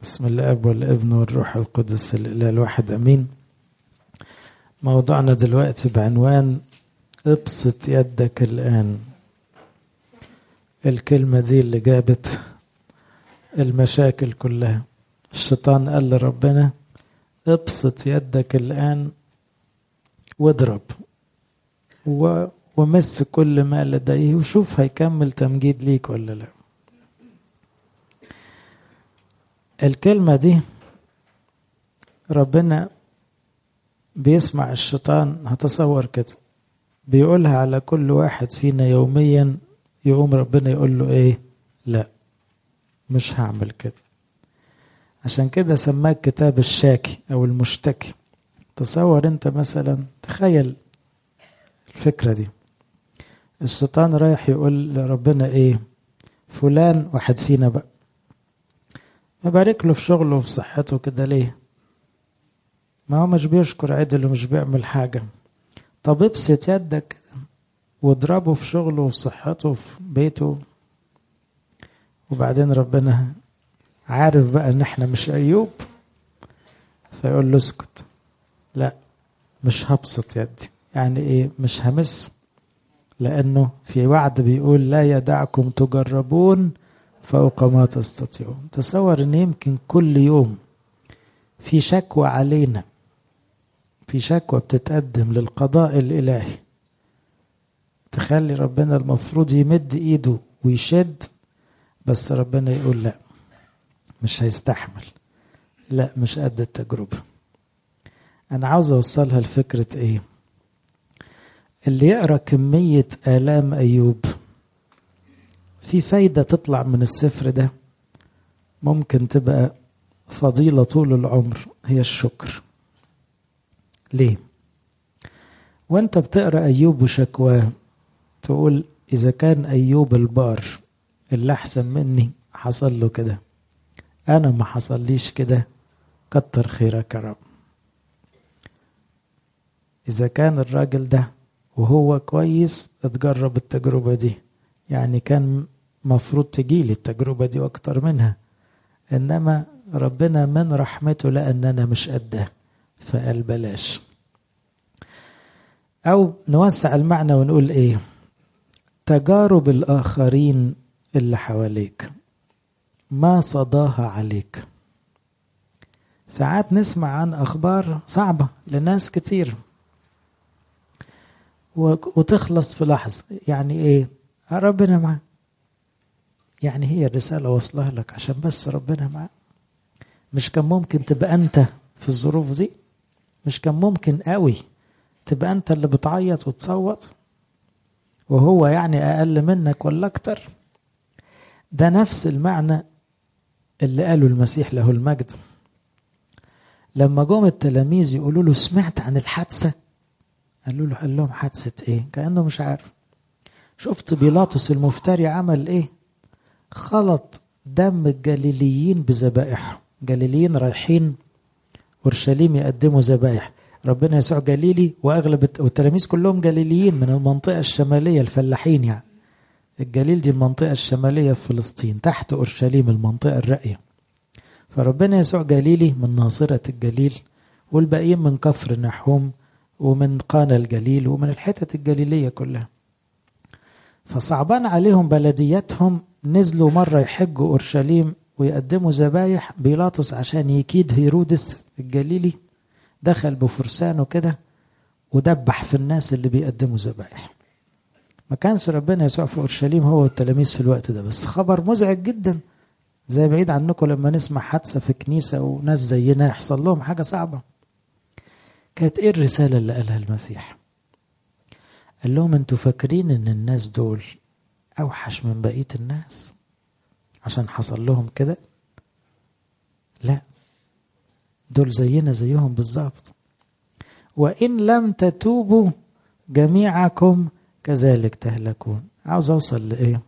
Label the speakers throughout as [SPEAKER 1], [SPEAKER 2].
[SPEAKER 1] بسم الاب والابن والروح القدس الاله الواحد امين موضوعنا دلوقتي بعنوان ابسط يدك الان الكلمه دي اللي جابت المشاكل كلها الشيطان قال لربنا ابسط يدك الان واضرب و... ومس كل ما لديه وشوف هيكمل تمجيد ليك ولا لا الكلمة دي ربنا بيسمع الشيطان هتصور كده بيقولها على كل واحد فينا يوميا يقوم ربنا يقول له ايه لا مش هعمل كده عشان كده سماك كتاب الشاكي او المشتكي تصور انت مثلا تخيل الفكرة دي الشيطان رايح يقول لربنا ايه فلان واحد فينا بقى مبارك له في شغله وفي صحته كده ليه ما هو مش بيشكر عدل ومش بيعمل حاجة طب ابسط يدك كده واضربه في شغله وفي صحته وفي بيته وبعدين ربنا عارف بقى ان احنا مش ايوب فيقول له اسكت لا مش هبسط يدي يعني ايه مش همس لانه في وعد بيقول لا يدعكم تجربون فوق ما تستطيعون تصور ان يمكن كل يوم في شكوى علينا في شكوى بتتقدم للقضاء الالهي تخلي ربنا المفروض يمد ايده ويشد بس ربنا يقول لا مش هيستحمل لا مش قد التجربه انا عاوز اوصلها لفكره ايه اللي يقرا كميه الام ايوب في فايدة تطلع من السفر ده ممكن تبقى فضيلة طول العمر هي الشكر ليه وانت بتقرأ أيوب وشكواه تقول إذا كان أيوب البار اللي أحسن مني حصل له كده أنا ما حصليش كده كتر خيرك يا رب إذا كان الراجل ده وهو كويس اتجرب التجربة دي يعني كان مفروض تجيلي التجربة دي واكتر منها انما ربنا من رحمته لقى ان انا مش قده فقال بلاش او نوسع المعنى ونقول ايه تجارب الاخرين اللي حواليك ما صداها عليك ساعات نسمع عن اخبار صعبة لناس كتير وتخلص في لحظة يعني ايه ربنا معاه يعني هي الرسالة واصلها لك عشان بس ربنا معاه مش كان ممكن تبقى أنت في الظروف دي مش كان ممكن قوي تبقى أنت اللي بتعيط وتصوت وهو يعني أقل منك ولا أكتر ده نفس المعنى اللي قاله المسيح له المجد لما جم التلاميذ يقولوا له سمعت عن الحادثة قالوا له قال لهم حادثة ايه كأنه مش عارف شفت بيلاطس المفتري عمل ايه خلط دم الجليليين بذبائحهم جليليين رايحين اورشليم يقدموا ذبائح ربنا يسوع جليلي واغلب والتلاميذ كلهم جليليين من المنطقه الشماليه الفلاحين يعني الجليل دي المنطقه الشماليه في فلسطين تحت اورشليم المنطقه الراقيه فربنا يسوع جليلي من ناصره الجليل والباقيين من كفر نحوم ومن قانا الجليل ومن الحتت الجليليه كلها فصعبان عليهم بلدياتهم نزلوا مرة يحجوا أورشليم ويقدموا ذبايح بيلاطس عشان يكيد هيرودس الجليلي دخل بفرسانه كده ودبح في الناس اللي بيقدموا ذبايح ما كانش ربنا يسوع في أورشليم هو والتلاميذ في الوقت ده بس خبر مزعج جدا زي بعيد عنكم لما نسمع حادثة في كنيسة وناس زينا يحصل لهم حاجة صعبة كانت ايه الرسالة اللي قالها المسيح قال لهم انتوا فاكرين ان الناس دول اوحش من بقيه الناس عشان حصل لهم كده لا دول زينا زيهم بالظبط وان لم تتوبوا جميعكم كذلك تهلكون عاوز اوصل لايه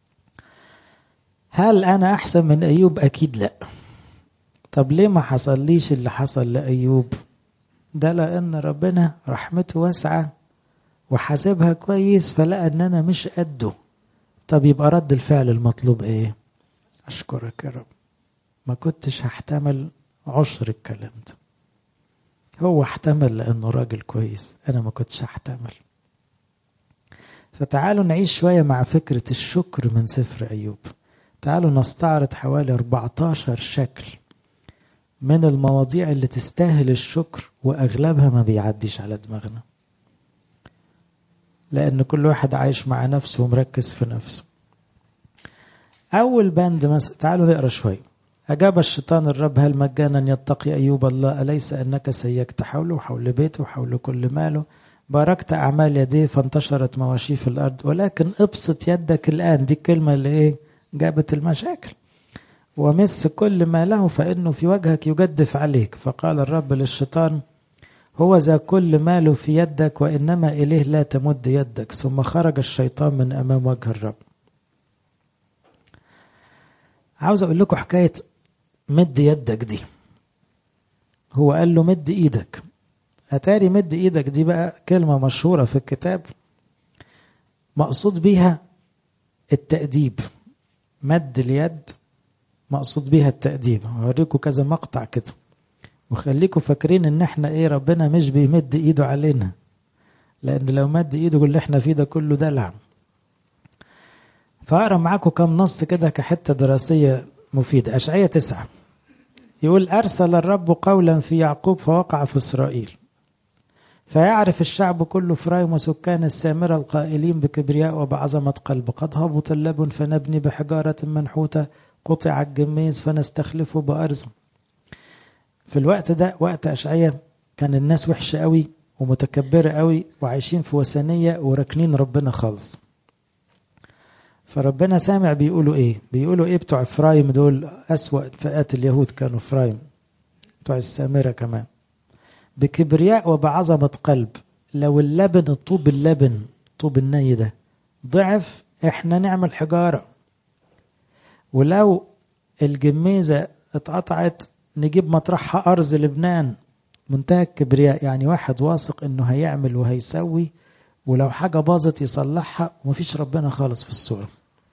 [SPEAKER 1] هل انا احسن من ايوب اكيد لا طب ليه ما حصليش اللي حصل لايوب ده لان ربنا رحمته واسعه وحاسبها كويس فلقى ان انا مش قده طب يبقى رد الفعل المطلوب ايه اشكرك يا رب ما كنتش هحتمل عشر الكلام ده هو احتمل لأنه راجل كويس أنا ما كنتش هحتمل فتعالوا نعيش شوية مع فكرة الشكر من سفر أيوب تعالوا نستعرض حوالي 14 شكل من المواضيع اللي تستاهل الشكر وأغلبها ما بيعديش على دماغنا لأن كل واحد عايش مع نفسه ومركز في نفسه أول بند مثلا تعالوا نقرا شوية أجاب الشيطان الرب هل مجانا يتقي أيوب الله أليس أنك سيكت حوله وحول بيته وحول كل ماله باركت أعمال يديه فانتشرت مواشيه في الأرض ولكن ابسط يدك الآن دي الكلمة اللي إيه جابت المشاكل ومس كل ما له فإنه في وجهك يجدف عليك فقال الرب للشيطان هو ذا كل ماله في يدك وإنما إليه لا تمد يدك ثم خرج الشيطان من أمام وجه الرب عاوز أقول لكم حكاية مد يدك دي هو قال له مد إيدك أتاري مد إيدك دي بقى كلمة مشهورة في الكتاب مقصود بيها التأديب مد اليد مقصود بيها التأديب هوريكم كذا مقطع كده وخليكم فاكرين ان احنا ايه ربنا مش بيمد ايده علينا لان لو مد ايده اللي احنا فيه ده كله دلع فاقرا معاكم كم نص كده كحته دراسيه مفيده اشعياء تسعه يقول ارسل الرب قولا في يعقوب فوقع في اسرائيل فيعرف الشعب كله فرايم وسكان السامرة القائلين بكبرياء وبعظمة قلب قد هبط اللبن فنبني بحجارة منحوتة قطع الجميز فنستخلفه بأرز في الوقت ده وقت أشعية كان الناس وحشة قوي ومتكبرة قوي وعايشين في وثنية وراكنين ربنا خالص فربنا سامع بيقولوا ايه بيقولوا ايه بتوع افرايم دول اسوأ فئات اليهود كانوا افرايم بتوع السامرة كمان بكبرياء وبعظمة قلب لو اللبن الطوب اللبن طوب الني ده ضعف احنا نعمل حجارة ولو الجميزة اتقطعت نجيب مطرحها أرز لبنان منتهى الكبرياء يعني واحد واثق انه هيعمل وهيسوي ولو حاجة باظت يصلحها ومفيش ربنا خالص في الصورة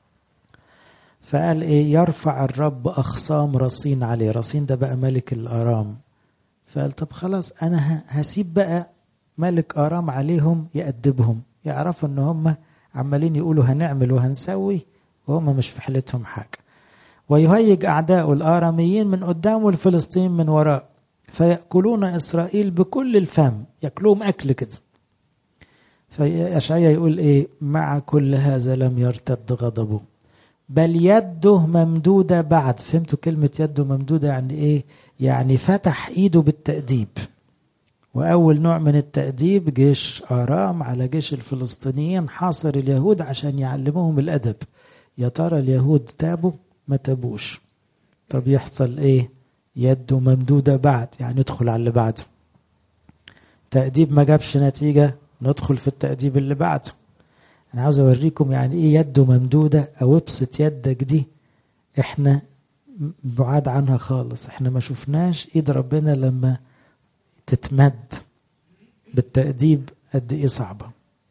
[SPEAKER 1] فقال ايه يرفع الرب أخصام رصين عليه رصين ده بقى ملك الآرام فقال طب خلاص أنا هسيب بقى ملك آرام عليهم يأدبهم يعرفوا ان هم عمالين يقولوا هنعمل وهنسوي وهم مش في حالتهم حاجة ويهيج أعداء الآراميين من قدام والفلسطين من وراء فيأكلون إسرائيل بكل الفم يأكلوهم أكل كده فأشعيا يقول إيه مع كل هذا لم يرتد غضبه بل يده ممدودة بعد فهمتوا كلمة يده ممدودة يعني إيه يعني فتح إيده بالتأديب وأول نوع من التأديب جيش آرام على جيش الفلسطينيين حاصر اليهود عشان يعلموهم الأدب يا ترى اليهود تابوا ما تابوش طب يحصل ايه يده ممدودة بعد يعني ندخل على اللي بعده تأديب ما جابش نتيجة ندخل في التأديب اللي بعده أنا عاوز أوريكم يعني إيه يده ممدودة أو ابسط يدك دي إحنا بعاد عنها خالص إحنا ما شفناش إيد ربنا لما تتمد بالتأديب قد إيه صعبة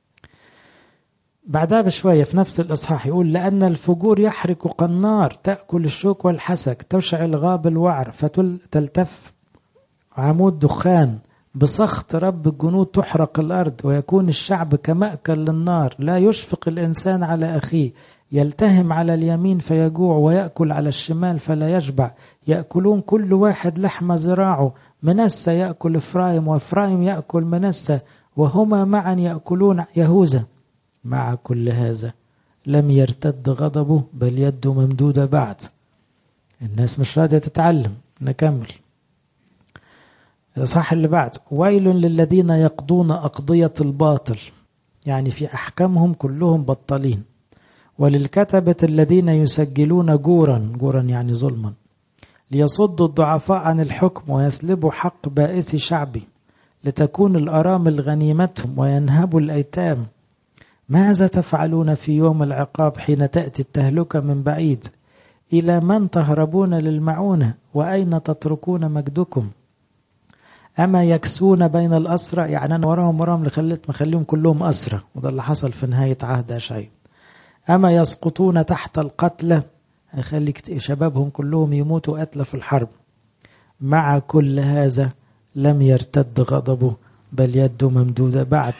[SPEAKER 1] بعدها بشوية في نفس الإصحاح يقول لأن الفجور يحرق كالنار تأكل الشوك والحسك تشعل غاب الوعر فتلتف عمود دخان بسخط رب الجنود تحرق الأرض ويكون الشعب كمأكل للنار لا يشفق الإنسان على أخيه يلتهم على اليمين فيجوع ويأكل على الشمال فلا يشبع يأكلون كل واحد لحم ذراعه منسى يأكل إفرايم وإفرايم يأكل منسى وهما معا يأكلون يهوذا مع كل هذا لم يرتد غضبه بل يده ممدودة بعد الناس مش راضية تتعلم نكمل الإصحاح اللي بعد ويل للذين يقضون أقضية الباطل يعني في أحكامهم كلهم بطالين وللكتبة الذين يسجلون جورا جورا يعني ظلما ليصدوا الضعفاء عن الحكم ويسلبوا حق بائس شعبي لتكون الأرامل غنيمتهم وينهبوا الأيتام ماذا تفعلون في يوم العقاب حين تأتي التهلكة من بعيد إلى من تهربون للمعونة وأين تتركون مجدكم أما يكسون بين الأسرى يعني أنا وراهم وراهم لخليت مخليهم كلهم أسرى وده اللي حصل في نهاية عهد أشعياء أما يسقطون تحت القتلى هيخلي شبابهم كلهم يموتوا قتلى في الحرب مع كل هذا لم يرتد غضبه بل يده ممدودة بعد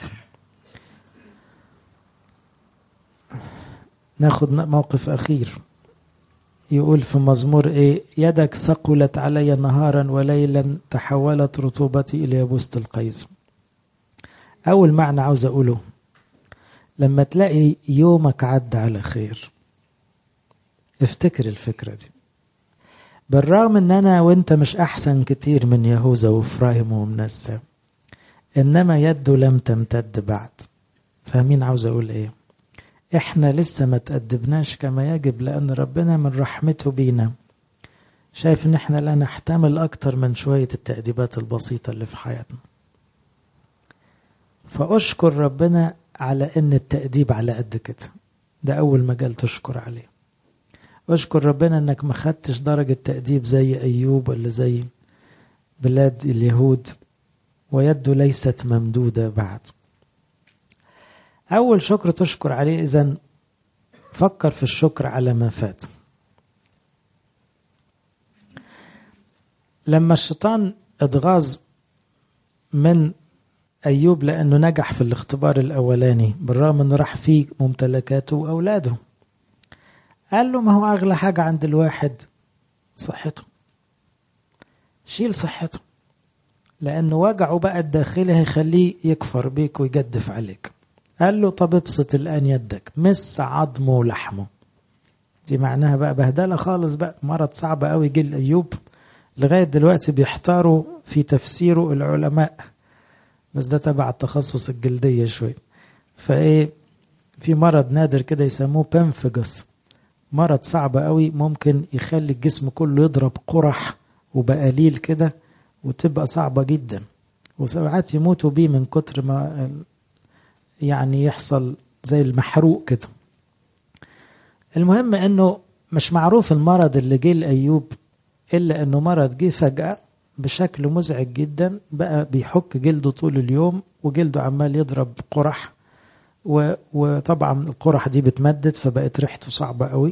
[SPEAKER 1] ناخد موقف أخير يقول في مزمور إيه يدك ثقلت علي نهارا وليلا تحولت رطوبتي إلى يبوسة القيس أول معنى عاوز أقوله لما تلاقي يومك عدى على خير افتكر الفكرة دي بالرغم ان انا وانت مش احسن كتير من يهوذا وفرايم ومنسى انما يده لم تمتد بعد فاهمين عاوز اقول ايه احنا لسه ما تأدبناش كما يجب لان ربنا من رحمته بينا شايف ان احنا لا نحتمل اكتر من شوية التأديبات البسيطة اللي في حياتنا فاشكر ربنا على ان التأديب على قد كده ده اول مجال تشكر عليه واشكر ربنا انك ما خدتش درجة تأديب زي ايوب ولا زي بلاد اليهود ويده ليست ممدودة بعد اول شكر تشكر عليه اذا فكر في الشكر على ما فات لما الشيطان اتغاظ من ايوب لانه نجح في الاختبار الاولاني بالرغم انه راح فيه ممتلكاته واولاده قال له ما هو أغلى حاجة عند الواحد صحته شيل صحته لأنه وجعه بقى الداخلي هيخليه يكفر بيك ويجدف عليك قال له طب ابسط الآن يدك مس عظمه ولحمه دي معناها بقى بهدلة خالص بقى مرض صعب قوي جه أيوب لغاية دلوقتي بيحتاروا في تفسيره العلماء بس ده تبع التخصص الجلدية شوية فايه في مرض نادر كده يسموه بنفجس مرض صعب قوي ممكن يخلي الجسم كله يضرب قرح وبقليل كده وتبقى صعبة جدا وساعات يموتوا بيه من كتر ما يعني يحصل زي المحروق كده المهم انه مش معروف المرض اللي جه لأيوب إلا انه مرض جه فجأة بشكل مزعج جدا بقى بيحك جلده طول اليوم وجلده عمال يضرب قرح وطبعا القرح دي بتمدد فبقت ريحته صعبة قوي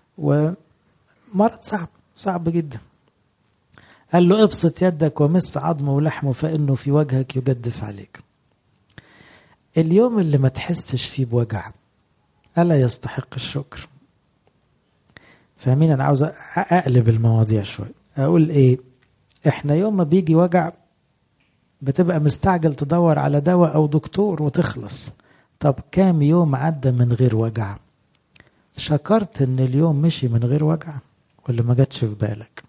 [SPEAKER 1] ومرض صعب صعب جدا قال له ابسط يدك ومس عظمه ولحمه فإنه في وجهك يجدف عليك اليوم اللي ما تحسش فيه بوجع ألا يستحق الشكر فاهمين أنا عاوز أقلب المواضيع شوي أقول إيه إحنا يوم ما بيجي وجع بتبقى مستعجل تدور على دواء أو دكتور وتخلص طب كام يوم عدى من غير وجع شكرت ان اليوم مشي من غير وجع ولا ما جاتش في بالك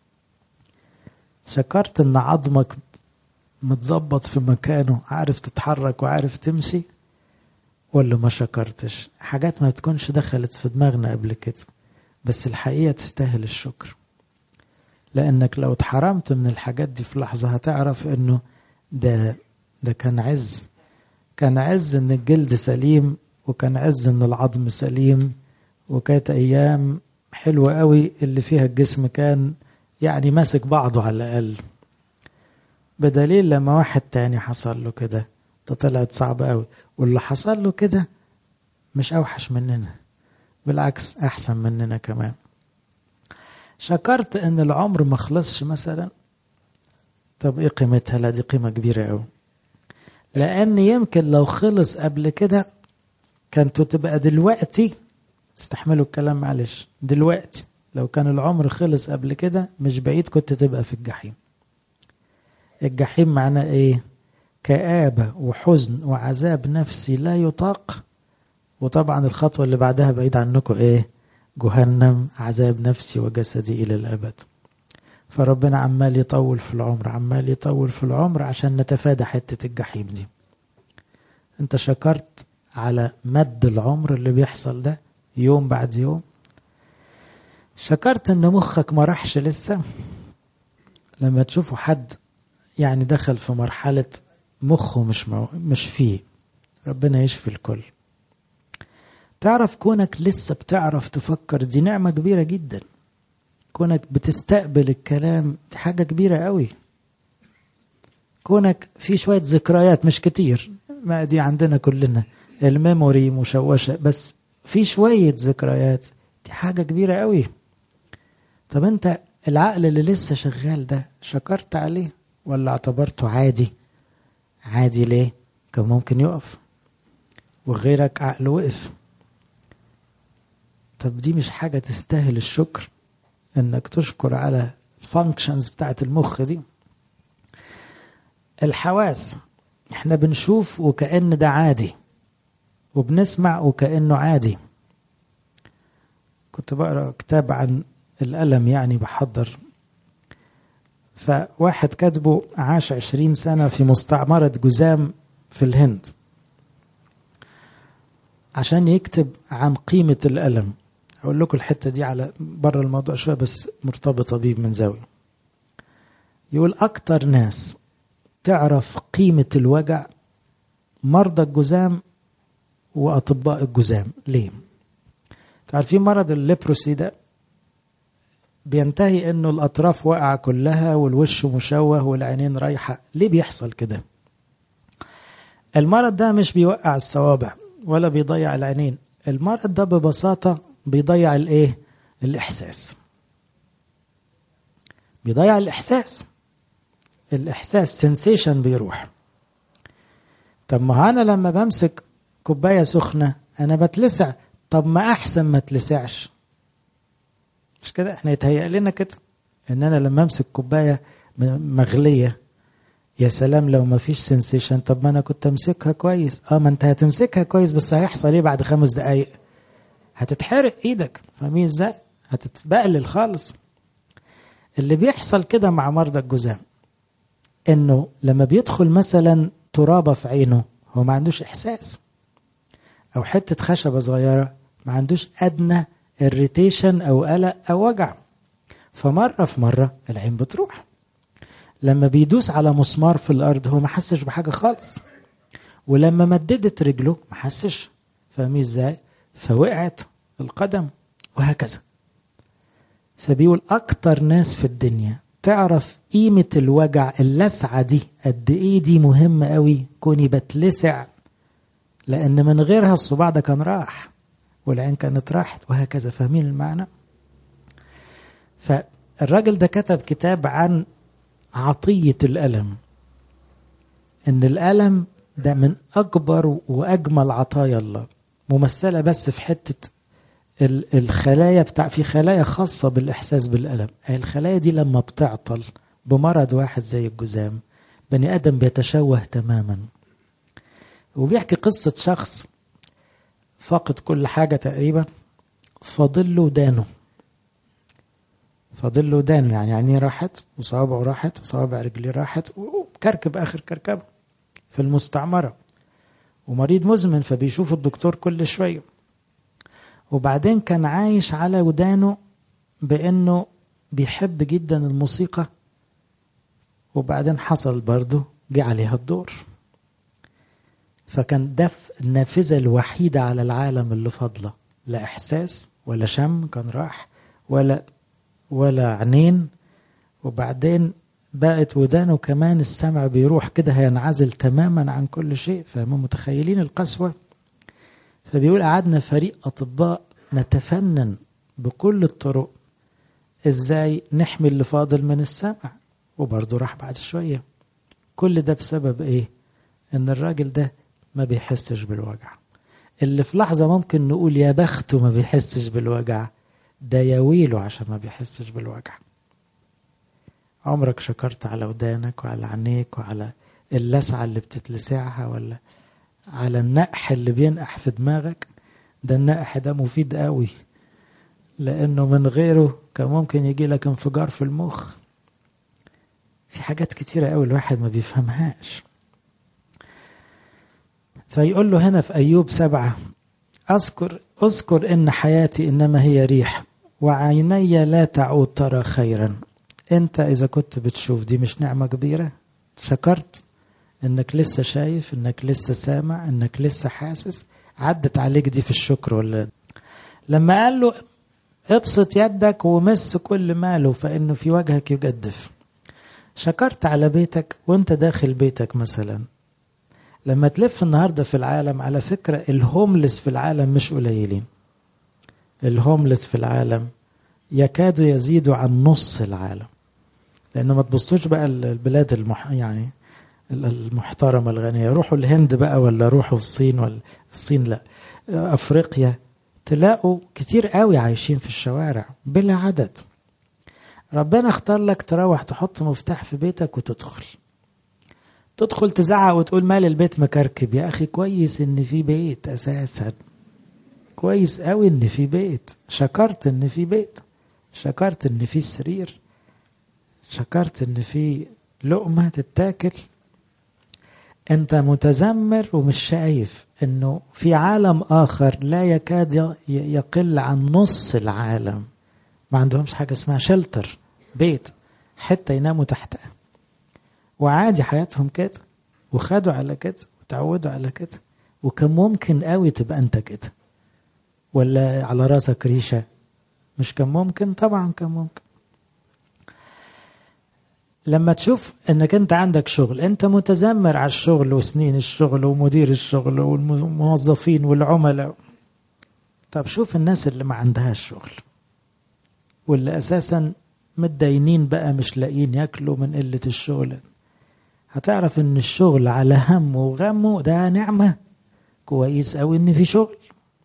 [SPEAKER 1] شكرت ان عظمك متظبط في مكانه عارف تتحرك وعارف تمشي ولا ما شكرتش حاجات ما تكونش دخلت في دماغنا قبل كده بس الحقيقة تستاهل الشكر لأنك لو اتحرمت من الحاجات دي في لحظة هتعرف إنه ده ده كان عز كان عز إن الجلد سليم وكان عز إن العظم سليم وكانت أيام حلوة قوي اللي فيها الجسم كان يعني ماسك بعضه على الأقل بدليل لما واحد تاني حصل له كده ده طلعت صعبة قوي واللي حصل له كده مش أوحش مننا بالعكس أحسن مننا كمان شكرت ان العمر ما خلصش مثلا طب ايه قيمتها لا دي قيمه كبيره قوي لان يمكن لو خلص قبل كده كانتوا تبقى دلوقتي تستحملوا الكلام معلش دلوقتي لو كان العمر خلص قبل كده مش بعيد كنت تبقى في الجحيم الجحيم معناه ايه كآبة وحزن وعذاب نفسي لا يطاق وطبعا الخطوة اللي بعدها بعيد عنكم ايه جهنم عذاب نفسي وجسدي إلى الأبد فربنا عمال يطول في العمر عمال يطول في العمر عشان نتفادى حتة الجحيم دي انت شكرت على مد العمر اللي بيحصل ده يوم بعد يوم شكرت ان مخك ما راحش لسه لما تشوفوا حد يعني دخل في مرحلة مخه مش مو... مش فيه ربنا يشفي الكل تعرف كونك لسه بتعرف تفكر دي نعمة كبيرة جدا كونك بتستقبل الكلام دي حاجة كبيرة قوي كونك في شوية ذكريات مش كتير ما دي عندنا كلنا الميموري مشوشة بس في شوية ذكريات دي حاجة كبيرة قوي طب انت العقل اللي لسه شغال ده شكرت عليه ولا اعتبرته عادي عادي ليه كان ممكن يقف وغيرك عقله وقف طب دي مش حاجة تستاهل الشكر انك تشكر على الفانكشنز بتاعت المخ دي الحواس احنا بنشوف وكأن ده عادي وبنسمع وكأنه عادي كنت بقرا كتاب عن الألم يعني بحضر فواحد كاتبه عاش عشرين سنة في مستعمرة جزام في الهند عشان يكتب عن قيمة الألم أقول لكم الحتة دي على بره الموضوع شوية بس مرتبطة بيه من زاوية يقول أكتر ناس تعرف قيمة الوجع مرضى الجزام وأطباء الجزام ليه؟ عارفين مرض الليبروسي ده بينتهي انه الاطراف واقعه كلها والوش مشوه والعينين رايحه ليه بيحصل كده المرض ده مش بيوقع الصوابع ولا بيضيع العينين المرض ده ببساطه بيضيع الايه الاحساس بيضيع الاحساس الاحساس سنسيشن بيروح طب ما انا لما بمسك كوبايه سخنه انا بتلسع طب ما احسن ما تلسعش مش كده احنا يتهيأ لنا كده ان انا لما امسك كوبايه مغليه يا سلام لو ما فيش سنسيشن طب ما انا كنت امسكها كويس اه ما انت هتمسكها كويس بس هيحصل ايه بعد خمس دقايق هتتحرق ايدك فاهمين ازاي هتتبقلل خالص اللي بيحصل كده مع مرضى الجزام انه لما بيدخل مثلا ترابه في عينه هو ما عندوش احساس او حته خشبه صغيره ما عندوش ادنى اريتيشن او قلق او وجع فمره في مره العين بتروح لما بيدوس على مسمار في الارض هو ما حسش بحاجه خالص ولما مددت رجله ما حسش فاهمين ازاي فوقعت القدم وهكذا فبيقول اكتر ناس في الدنيا تعرف قيمة الوجع اللسعة دي قد ايه دي مهمة قوي كوني بتلسع لان من غيرها الصباع ده كان راح والعين كانت راحت وهكذا فاهمين المعنى فالراجل ده كتب كتاب عن عطية الألم إن الألم ده من أكبر وأجمل عطايا الله ممثلة بس في حتة الخلايا بتاع في خلايا خاصة بالإحساس بالألم الخلايا دي لما بتعطل بمرض واحد زي الجزام بني آدم بيتشوه تماما وبيحكي قصة شخص فقد كل حاجة تقريبا فاضل له دانه فاضل له دانه يعني عينيه راحت وصوابعه راحت وصوابع رجليه راحت وكركب آخر كركبه في المستعمرة ومريض مزمن فبيشوف الدكتور كل شوية وبعدين كان عايش على ودانه بأنه بيحب جدا الموسيقى وبعدين حصل برضه جه عليها الدور فكان ده النافذة الوحيدة على العالم اللي فاضلة لا إحساس ولا شم كان راح ولا ولا عينين وبعدين بقت ودانه كمان السمع بيروح كده هينعزل تماما عن كل شيء فهم متخيلين القسوة فبيقول قعدنا فريق أطباء نتفنن بكل الطرق ازاي نحمي اللي فاضل من السمع وبرضه راح بعد شوية كل ده بسبب ايه ان الراجل ده ما بيحسش بالوجع اللي في لحظة ممكن نقول يا بخته ما بيحسش بالوجع ده يا ويله عشان ما بيحسش بالوجع عمرك شكرت على ودانك وعلى عينيك وعلى اللسعة اللي بتتلسعها ولا على النقح اللي بينقح في دماغك ده النقح ده مفيد قوي لانه من غيره كان ممكن يجي لك انفجار في المخ في حاجات كتيرة قوي الواحد ما بيفهمهاش فيقول له هنا في أيوب سبعة أذكر أذكر إن حياتي إنما هي ريح وعيني لا تعود ترى خيرا أنت إذا كنت بتشوف دي مش نعمة كبيرة شكرت إنك لسه شايف إنك لسه سامع إنك لسه حاسس عدت عليك دي في الشكر ولا لما قال له ابسط يدك ومس كل ماله فإنه في وجهك يجدف شكرت على بيتك وانت داخل بيتك مثلا لما تلف النهاردة في العالم على فكرة الهوملس في العالم مش قليلين الهوملس في العالم يكادوا يزيدوا عن نص العالم لأن ما تبصوش بقى البلاد المح... يعني المحترمة الغنية روحوا الهند بقى ولا روحوا الصين ولا الصين لا أفريقيا تلاقوا كتير قوي عايشين في الشوارع بلا عدد ربنا اختار لك تروح تحط مفتاح في بيتك وتدخل تدخل تزعق وتقول مال البيت مكركب يا اخي كويس ان في بيت اساسا كويس قوي ان في بيت شكرت ان في بيت شكرت ان في سرير شكرت ان في لقمة تتاكل انت متذمر ومش شايف انه في عالم اخر لا يكاد يقل عن نص العالم ما عندهمش حاجة اسمها شلتر بيت حتى يناموا تحتها وعادي حياتهم كده وخدوا على كده وتعودوا على كده وكان ممكن قوي تبقى انت كده ولا على راسك ريشة مش كان ممكن طبعا كان ممكن لما تشوف انك انت عندك شغل انت متذمر على الشغل وسنين الشغل ومدير الشغل والموظفين والعملاء طب شوف الناس اللي ما عندهاش شغل واللي اساسا متدينين بقى مش لاقيين ياكلوا من قلة الشغل هتعرف ان الشغل على همه وغمه ده نعمة كويس قوي ان في شغل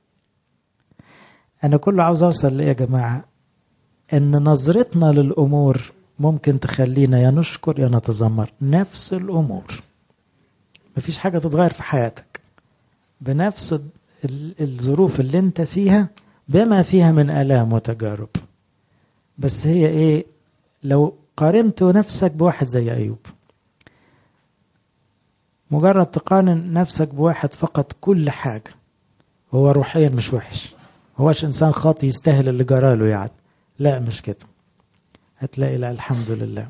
[SPEAKER 1] انا كله عاوز اوصل ليه يا جماعة ان نظرتنا للامور ممكن تخلينا يا نشكر يا نتذمر نفس الامور مفيش حاجة تتغير في حياتك بنفس الظروف اللي انت فيها بما فيها من الام وتجارب بس هي ايه لو قارنت نفسك بواحد زي ايوب مجرد تقارن نفسك بواحد فقد كل حاجة هو روحيا مش وحش هوش انسان خاطي يستاهل اللي جراله يعني لا مش كده هتلاقي لا الحمد لله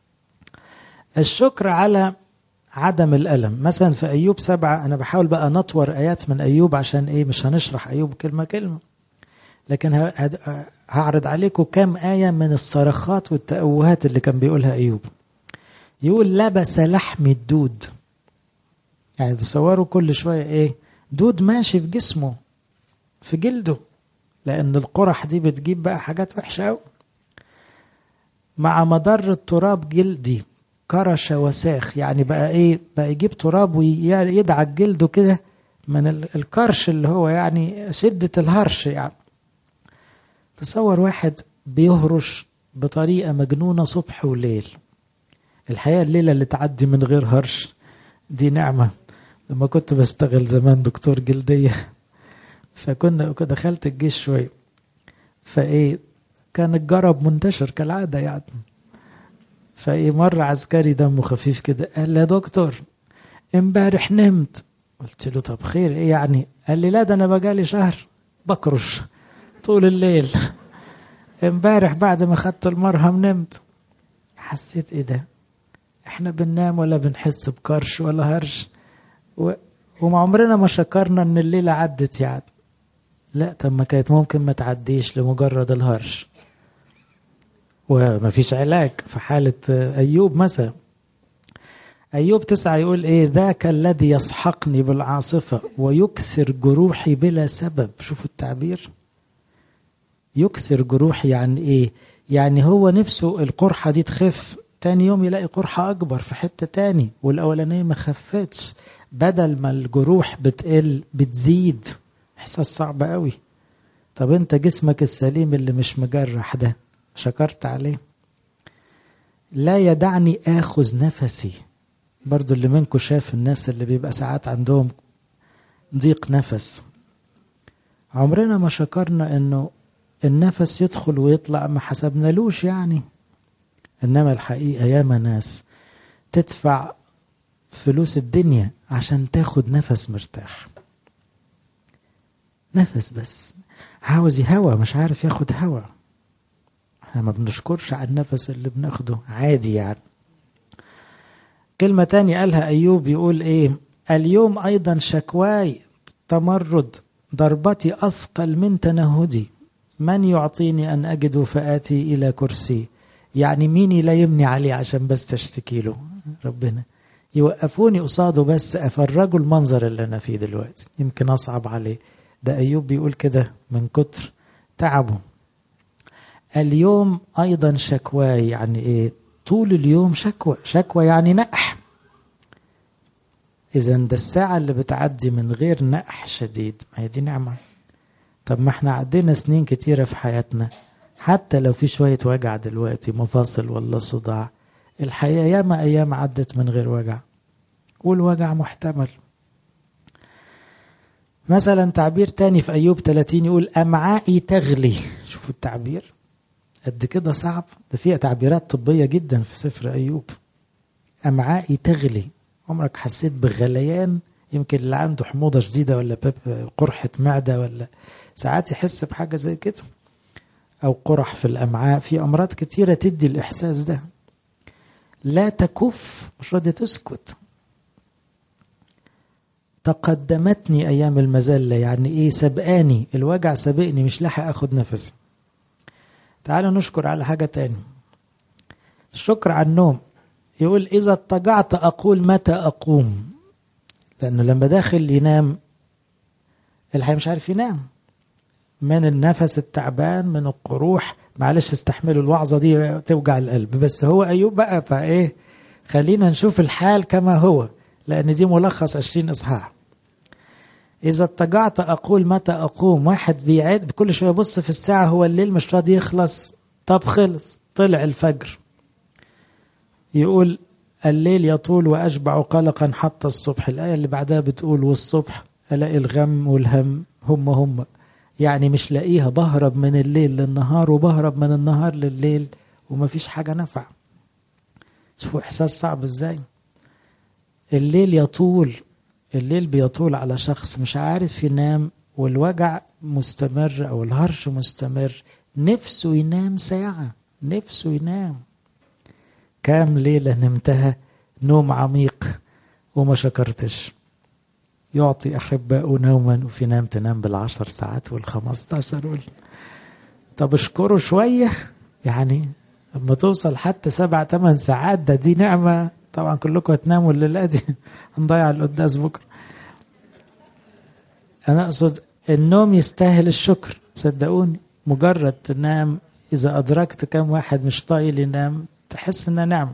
[SPEAKER 1] الشكر على عدم الألم مثلا في أيوب سبعة أنا بحاول بقى نطور آيات من أيوب عشان إيه مش هنشرح أيوب كلمة كلمة لكن هعرض عليكم كام آية من الصرخات والتأوهات اللي كان بيقولها أيوب يقول لبس لحم الدود يعني تصوروا كل شوية إيه دود ماشي في جسمه في جلده لأن القرح دي بتجيب بقى حاجات وحشة أوي مع مضر التراب جلدي كرش وساخ يعني بقى ايه بقى يجيب تراب ويدعك جلده كده من الكرش اللي هو يعني شدة الهرش يعني تصور واحد بيهرش بطريقة مجنونة صبح وليل الحقيقة الليلة اللي تعدي من غير هرش دي نعمة لما كنت بشتغل زمان دكتور جلدية فكنا دخلت الجيش شوية فايه كان الجرب منتشر كالعادة يعني فايه مرة عسكري دمه خفيف كده قال لي يا دكتور امبارح نمت قلت له طب خير ايه يعني قال لي لا ده انا بقالي شهر بكرش طول الليل امبارح بعد ما خدت المرهم نمت حسيت ايه ده احنا بننام ولا بنحس بكرش ولا هرش و... وما عمرنا ما شكرنا ان الليلة عدت يعني لا طب ما كانت ممكن ما تعديش لمجرد الهرش وما فيش علاج في حالة أيوب مثلا أيوب تسعة يقول إيه ذاك الذي يسحقني بالعاصفة ويكسر جروحي بلا سبب شوفوا التعبير يكسر جروحي يعني إيه يعني هو نفسه القرحة دي تخف تاني يوم يلاقي قرحة أكبر في حتة تاني والأولانية ما خفتش بدل ما الجروح بتقل بتزيد إحساس صعب قوي طب أنت جسمك السليم اللي مش مجرح ده شكرت عليه لا يدعني آخذ نفسي برضو اللي منكم شاف الناس اللي بيبقى ساعات عندهم ضيق نفس عمرنا ما شكرنا انه النفس يدخل ويطلع ما حسبنالوش يعني انما الحقيقه ياما ناس تدفع فلوس الدنيا عشان تاخد نفس مرتاح نفس بس عاوز هوا مش عارف ياخد هوا احنا ما بنشكرش على النفس اللي بناخده عادي يعني كلمة تانية قالها أيوب يقول إيه اليوم أيضا شكواي تمرد ضربتي أثقل من تنهدي من يعطيني أن أجد فآتي إلى كرسي يعني مين يلايمني عليه عشان بس تشتكي له ربنا يوقفوني قصاده بس أفرجوا المنظر اللي أنا فيه دلوقتي يمكن أصعب عليه ده أيوب بيقول كده من كتر تعبه اليوم أيضا شكواي يعني إيه طول اليوم شكوى شكوى يعني نقح إذا ده الساعة اللي بتعدي من غير نقح شديد ما هي دي نعمة طب ما احنا عدينا سنين كتيرة في حياتنا حتى لو في شوية وجع دلوقتي مفاصل ولا صداع الحقيقة ياما أيام عدت من غير وجع والوجع محتمل مثلا تعبير تاني في أيوب 30 يقول أمعائي تغلي شوفوا التعبير قد كده صعب ده فيها تعبيرات طبية جدا في سفر أيوب أمعائي تغلي عمرك حسيت بغليان يمكن اللي عنده حموضة شديدة ولا قرحة معدة ولا ساعات يحس بحاجة زي كده أو قرح في الأمعاء في أمراض كتيرة تدي الإحساس ده لا تكف مش راضية تسكت تقدمتني أيام المذلة يعني إيه سبقاني الوجع سبقني مش لاحق أخد نفسي تعالوا نشكر على حاجة تاني الشكر على النوم يقول إذا اضطجعت أقول متى أقوم لأنه لما داخل ينام الحي مش عارف ينام من النفس التعبان من القروح معلش استحملوا الوعظة دي توجع القلب بس هو أيوب بقى فإيه خلينا نشوف الحال كما هو لأن دي ملخص 20 إصحاح إذا اضطجعت أقول متى أقوم واحد بيعد كل شوية يبص في الساعة هو الليل مش راضي يخلص طب خلص طلع الفجر يقول الليل يطول وأشبع قلقا حتى الصبح الآية اللي بعدها بتقول والصبح ألاقي الغم والهم هم هم يعني مش لاقيها بهرب من الليل للنهار وبهرب من النهار لليل ومفيش حاجة نفع شوفوا إحساس صعب إزاي الليل يطول الليل بيطول على شخص مش عارف ينام والوجع مستمر أو الهرش مستمر نفسه ينام ساعة نفسه ينام كام ليلة نمتها نوم عميق وما شكرتش يعطي أحباء نوما وفي نام تنام بالعشر ساعات والخمستاشر وال... طب اشكره شوية يعني لما توصل حتى سبع ثمان ساعات ده دي نعمة طبعا كلكم هتناموا الليلة دي هنضيع القداس بكرة أنا أقصد النوم يستاهل الشكر صدقوني مجرد تنام إذا أدركت كم واحد مش طايل ينام تحس إنها نعمة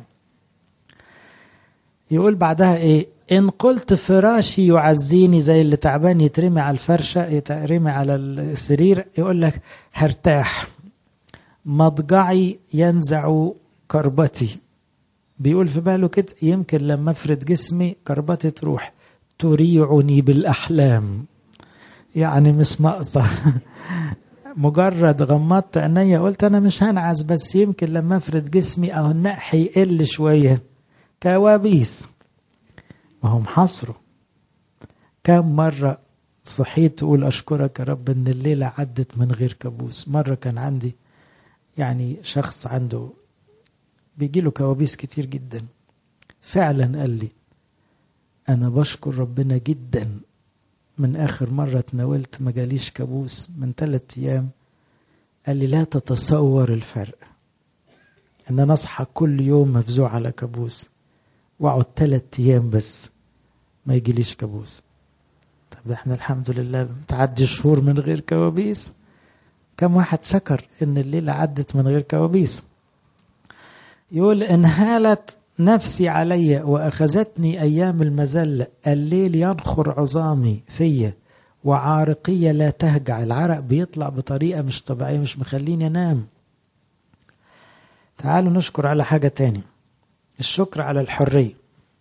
[SPEAKER 1] يقول بعدها إيه إن قلت فراشي يعزيني زي اللي تعبان يترمي على الفرشة يترمي على السرير يقول لك هرتاح مضجعي ينزع كربتي بيقول في باله كده يمكن لما افرد جسمي كربتي تروح تريعني بالأحلام يعني مش ناقصة مجرد غمضت عينيا قلت أنا مش هنعس بس يمكن لما افرد جسمي أو النقح يقل شوية كوابيس وهم حصروا كم مرة صحيت تقول أشكرك يا رب إن الليلة عدت من غير كابوس مرة كان عندي يعني شخص عنده بيجي له كوابيس كتير جدا فعلا قال لي أنا بشكر ربنا جدا من آخر مرة تناولت ما جاليش كابوس من ثلاثة أيام قال لي لا تتصور الفرق إن أنا أصحى كل يوم مفزوع على كابوس وأقعد ثلاثة أيام بس ما يجيليش كابوس طب احنا الحمد لله تعدي شهور من غير كوابيس كم واحد شكر ان الليلة عدت من غير كوابيس يقول انهالت نفسي علي واخذتني ايام المذلة الليل ينخر عظامي فيا وعارقية لا تهجع العرق بيطلع بطريقة مش طبيعية مش مخليني انام تعالوا نشكر على حاجة تاني الشكر على الحرية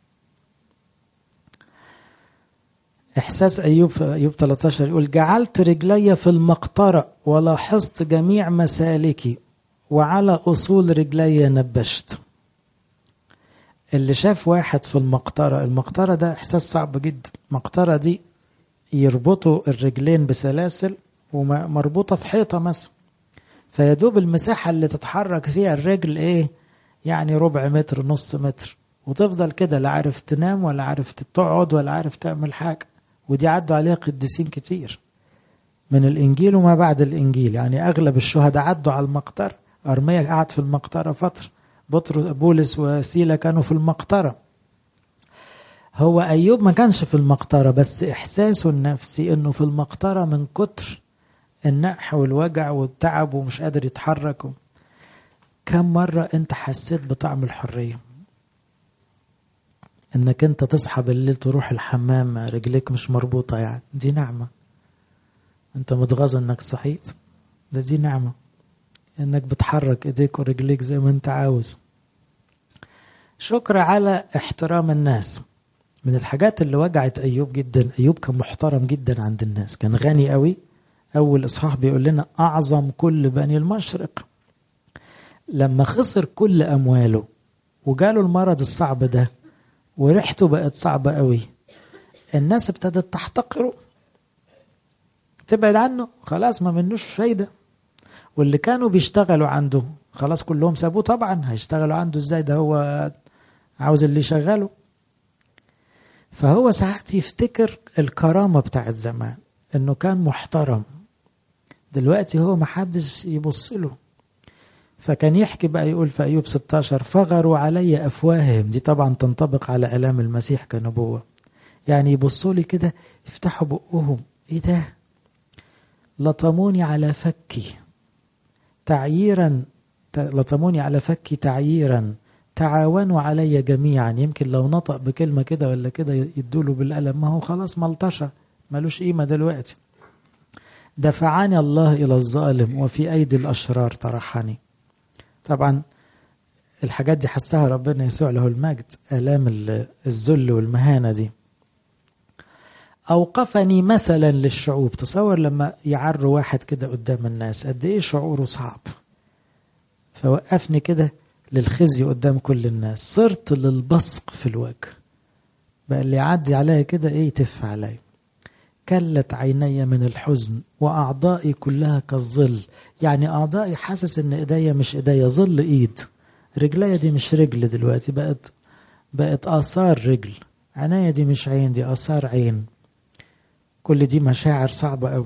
[SPEAKER 1] إحساس أيوب في أيوب 13 يقول جعلت رجلي في المقطرة ولاحظت جميع مسالكي وعلى أصول رجلي نبشت اللي شاف واحد في المقطرة المقطرة ده إحساس صعب جدا المقطرة دي يربطوا الرجلين بسلاسل ومربوطة في حيطة مثلا فيدوب المساحة اللي تتحرك فيها الرجل إيه يعني ربع متر نص متر وتفضل كده لا عارف تنام ولا عارف تقعد ولا عارف تعمل حاجة ودي عدوا عليها قديسين كتير من الإنجيل وما بعد الإنجيل يعني أغلب الشهداء عدوا على المقطرة أرميا قعد في المقطرة فترة بطرس بولس وسيلة كانوا في المقطرة هو أيوب ما كانش في المقطرة بس إحساسه النفسي إنه في المقطرة من كتر النقح والوجع والتعب ومش قادر يتحرك كم مرة انت حسيت بطعم الحرية انك انت تصحى بالليل تروح الحمام رجليك مش مربوطة يعني دي نعمة انت متغاظ انك صحيت ده دي نعمة انك بتحرك ايديك ورجليك زي ما انت عاوز شكر على احترام الناس من الحاجات اللي وجعت ايوب جدا ايوب كان محترم جدا عند الناس كان غني قوي اول اصحاح بيقول لنا اعظم كل بني المشرق لما خسر كل امواله وجاله المرض الصعب ده وريحته بقت صعبه قوي الناس ابتدت تحتقره تبعد عنه خلاص ما منوش فايده واللي كانوا بيشتغلوا عنده خلاص كلهم سابوه طبعا هيشتغلوا عنده ازاي ده هو عاوز اللي يشغله فهو ساعات يفتكر الكرامة بتاعت زمان انه كان محترم دلوقتي هو محدش يبص له فكان يحكي بقى يقول في أيوب 16 فغروا علي أفواههم دي طبعا تنطبق على ألام المسيح كنبوة يعني يبصوا لي كده يفتحوا بقهم ايه ده لطموني على فكي تعييرا لطموني على فكي تعييرا تعاونوا علي جميعا يمكن لو نطق بكلمة كده ولا كده يدوله بالقلم ما هو خلاص ملطشة ملوش قيمة دلوقتي دفعني الله إلى الظالم وفي أيدي الأشرار طرحني طبعا الحاجات دي حسها ربنا يسوع له المجد آلام الذل والمهانة دي أوقفني مثلا للشعوب تصور لما يعروا واحد كده قدام الناس قد إيه شعوره صعب فوقفني كده للخزي قدام كل الناس صرت للبصق في الوجه بقى اللي يعدي عليا كده ايه يتف عليا كلت عيني من الحزن واعضائي كلها كالظل يعني اعضائي حاسس ان ايديا مش ايديا ظل ايد رجليا دي مش رجل دلوقتي بقت بقت اثار رجل عينيا دي مش عين دي اثار عين كل دي مشاعر صعبه قوي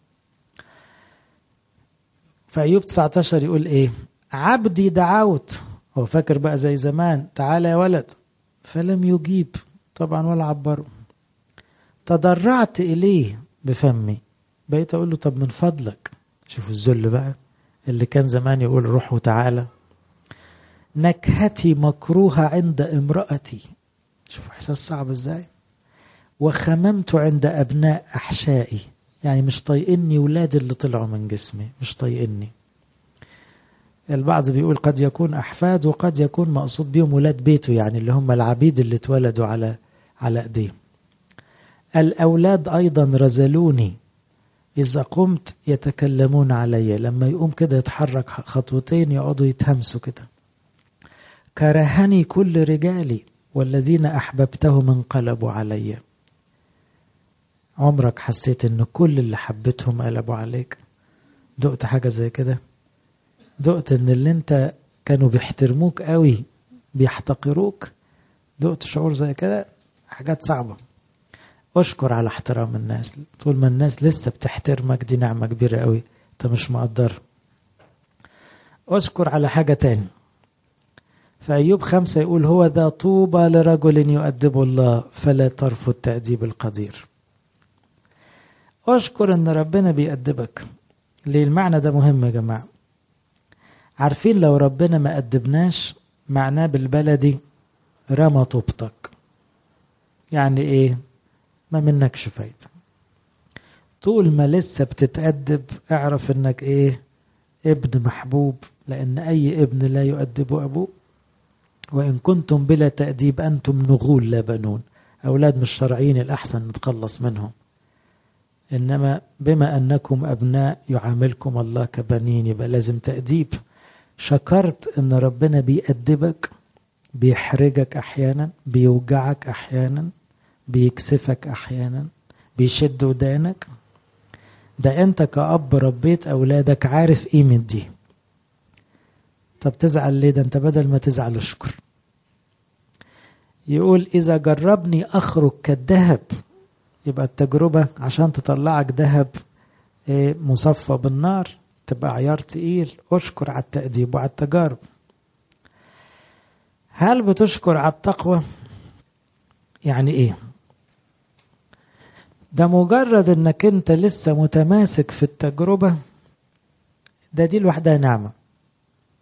[SPEAKER 1] فايوب 19 يقول ايه عبدي دعوت هو فاكر بقى زي زمان تعالى يا ولد فلم يجيب طبعا ولا عبره تضرعت إليه بفمي بقيت أقول له طب من فضلك شوفوا الذل بقى اللي كان زمان يقول روح وتعالى نكهتي مكروهة عند امرأتي شوفوا إحساس صعب إزاي وخممت عند أبناء أحشائي يعني مش طايقني ولادي اللي طلعوا من جسمي مش طايقني البعض بيقول قد يكون أحفاد وقد يكون مقصود بيهم ولاد بيته يعني اللي هم العبيد اللي اتولدوا على على ايديه الأولاد أيضا رزلوني إذا قمت يتكلمون علي لما يقوم كده يتحرك خطوتين يقعدوا يتهمسوا كده كرهني كل رجالي والذين أحببتهم انقلبوا علي عمرك حسيت ان كل اللي حبيتهم قلبوا عليك دقت حاجة زي كده دقت ان اللي انت كانوا بيحترموك قوي بيحتقروك دقت شعور زي كده حاجات صعبة اشكر على احترام الناس طول ما الناس لسه بتحترمك دي نعمة كبيرة قوي انت مش مقدر اشكر على حاجة تاني فأيوب خمسة يقول هو ذا طوبى لرجل يؤدب الله فلا ترفض تأديب القدير اشكر ان ربنا بيأدبك ليه المعنى ده مهم يا جماعة عارفين لو ربنا ما أدبناش معناه بالبلدي رمى طوبتك يعني ايه ما منكش فايدة طول ما لسه بتتأدب اعرف انك ايه ابن محبوب لان اي ابن لا يؤدب ابوه وان كنتم بلا تأديب انتم نغول لا بنون اولاد مش شرعيين الاحسن نتخلص منهم انما بما انكم ابناء يعاملكم الله كبنين يبقى لازم تأديب شكرت ان ربنا بيأدبك بيحرجك احيانا بيوجعك احيانا بيكسفك احيانا بيشد ودانك ده انت كأب ربيت اولادك عارف قيمة دي طب تزعل ليه ده انت بدل ما تزعل اشكر يقول اذا جربني اخرج كالذهب يبقى التجربة عشان تطلعك ذهب مصفى بالنار تبقى عيار تقيل اشكر على التأديب وعلى التجارب هل بتشكر على التقوى يعني ايه ده مجرد انك انت لسه متماسك في التجربة ده دي لوحدها نعمة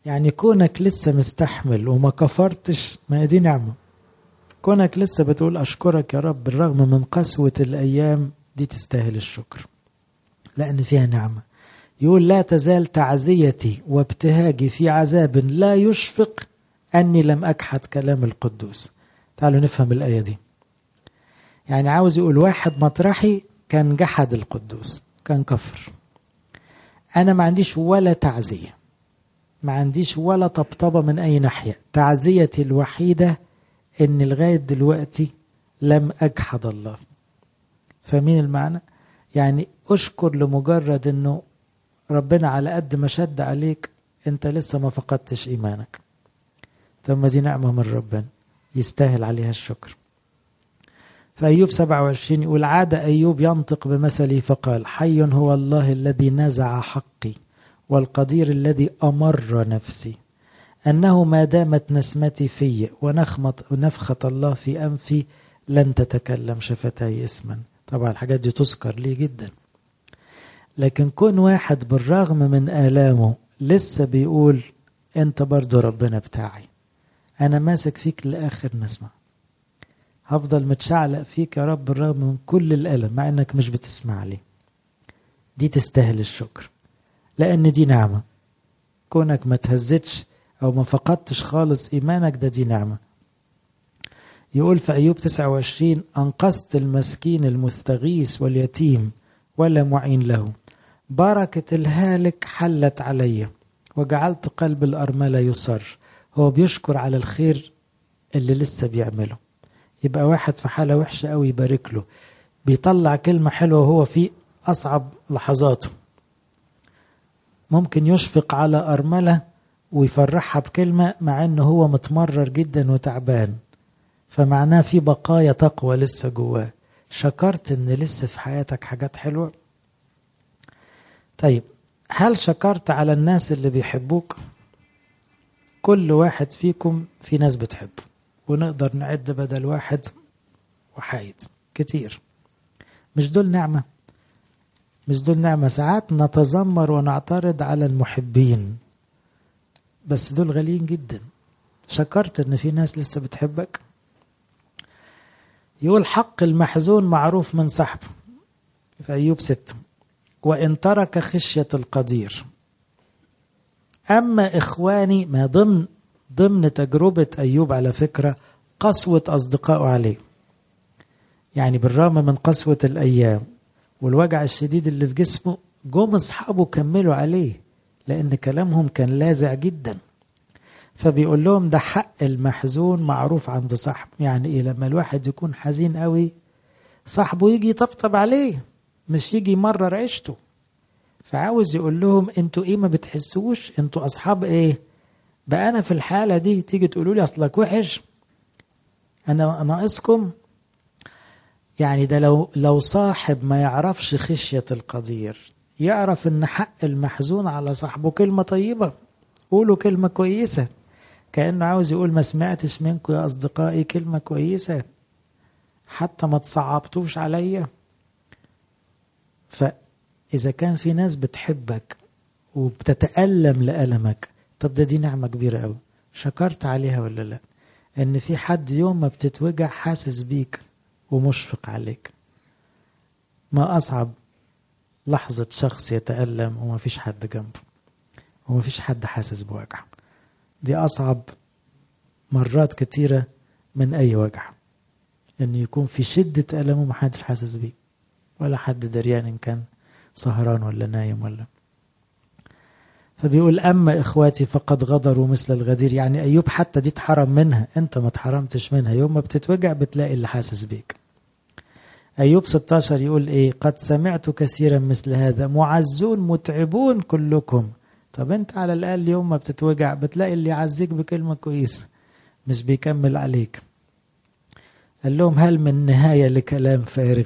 [SPEAKER 1] يعني كونك لسه مستحمل وما كفرتش ما هي دي نعمة كونك لسه بتقول أشكرك يا رب بالرغم من قسوة الأيام دي تستاهل الشكر لأن فيها نعمة يقول لا تزال تعزيتي وابتهاجي في عذاب لا يشفق أني لم أكحت كلام القدوس تعالوا نفهم الآية دي يعني عاوز يقول واحد مطرحي كان جحد القدوس كان كفر أنا ما عنديش ولا تعزية ما عنديش ولا طبطبة من أي ناحية تعزيتي الوحيدة إن لغاية دلوقتي لم أجحد الله فمين المعنى؟ يعني أشكر لمجرد إنه ربنا على قد ما شد عليك أنت لسه ما فقدتش إيمانك ثم دي نعمة من ربنا يستاهل عليها الشكر فأيوب 27 يقول عاد أيوب ينطق بمثلي فقال حي هو الله الذي نزع حقي والقدير الذي أمر نفسي أنه ما دامت نسمتي في ونخمة ونفخة الله في أنفي لن تتكلم شفتي اسما طبعا الحاجات دي تذكر لي جدا لكن كون واحد بالرغم من آلامه لسه بيقول أنت برضو ربنا بتاعي أنا ماسك فيك لآخر نسمة هفضل متشعلق فيك يا رب بالرغم من كل الألم مع أنك مش بتسمع لي دي تستاهل الشكر لأن دي نعمة كونك ما تهزتش أو ما فقدتش خالص إيمانك ده دي نعمة يقول في أيوب 29 أنقذت المسكين المستغيث واليتيم ولا معين له بركة الهالك حلت علي وجعلت قلب الأرملة يصر هو بيشكر على الخير اللي لسه بيعمله يبقى واحد في حالة وحشة قوي يبارك له بيطلع كلمة حلوة وهو في أصعب لحظاته ممكن يشفق على أرملة ويفرحها بكلمة مع أنه هو متمرر جدا وتعبان فمعناه في بقايا تقوى لسه جواه شكرت ان لسه في حياتك حاجات حلوة طيب هل شكرت على الناس اللي بيحبوك كل واحد فيكم في ناس بتحبه ونقدر نعد بدل واحد وحايد كتير مش دول نعمة مش دول نعمة ساعات نتذمر ونعترض على المحبين بس دول غاليين جدا شكرت ان في ناس لسه بتحبك يقول حق المحزون معروف من صاحبه في أيوب ستة وإن ترك خشية القدير أما إخواني ما ضمن ضمن تجربة أيوب على فكرة قسوة أصدقائه عليه يعني بالرغم من قسوة الأيام والوجع الشديد اللي في جسمه جم أصحابه كملوا عليه لأن كلامهم كان لاذع جدا فبيقول لهم ده حق المحزون معروف عند صاحبه يعني ايه لما الواحد يكون حزين قوي صاحبه يجي يطبطب عليه مش يجي يمرر عيشته فعاوز يقول لهم انتوا ايه ما بتحسوش انتوا اصحاب ايه بقى انا في الحاله دي تيجي تقولوا لي اصلك وحش انا ناقصكم يعني ده لو لو صاحب ما يعرفش خشيه القدير يعرف ان حق المحزون على صاحبه كلمه طيبه قولوا كلمه كويسه كأنه عاوز يقول ما سمعتش منكم يا أصدقائي كلمة كويسة حتى ما تصعبتوش عليا فإذا كان في ناس بتحبك وبتتألم لألمك طب ده دي نعمة كبيرة أوي شكرت عليها ولا لا إن في حد يوم ما بتتوجع حاسس بيك ومشفق عليك ما أصعب لحظة شخص يتألم وما فيش حد جنبه وما فيش حد حاسس بوجعه دي أصعب مرات كتيرة من أي وجع إن يكون في شدة ألم ومحدش حاسس بيه ولا حد دريان إن كان سهران ولا نايم ولا فبيقول أما إخواتي فقد غدروا مثل الغدير يعني أيوب حتى دي اتحرم منها أنت ما اتحرمتش منها يوم ما بتتوجع بتلاقي اللي حاسس بيك أيوب 16 يقول إيه قد سمعت كثيرا مثل هذا معزون متعبون كلكم طب انت على الاقل يوم ما بتتوجع بتلاقي اللي يعزيك بكلمه كويسه مش بيكمل عليك قال لهم هل من نهايه لكلام فارغ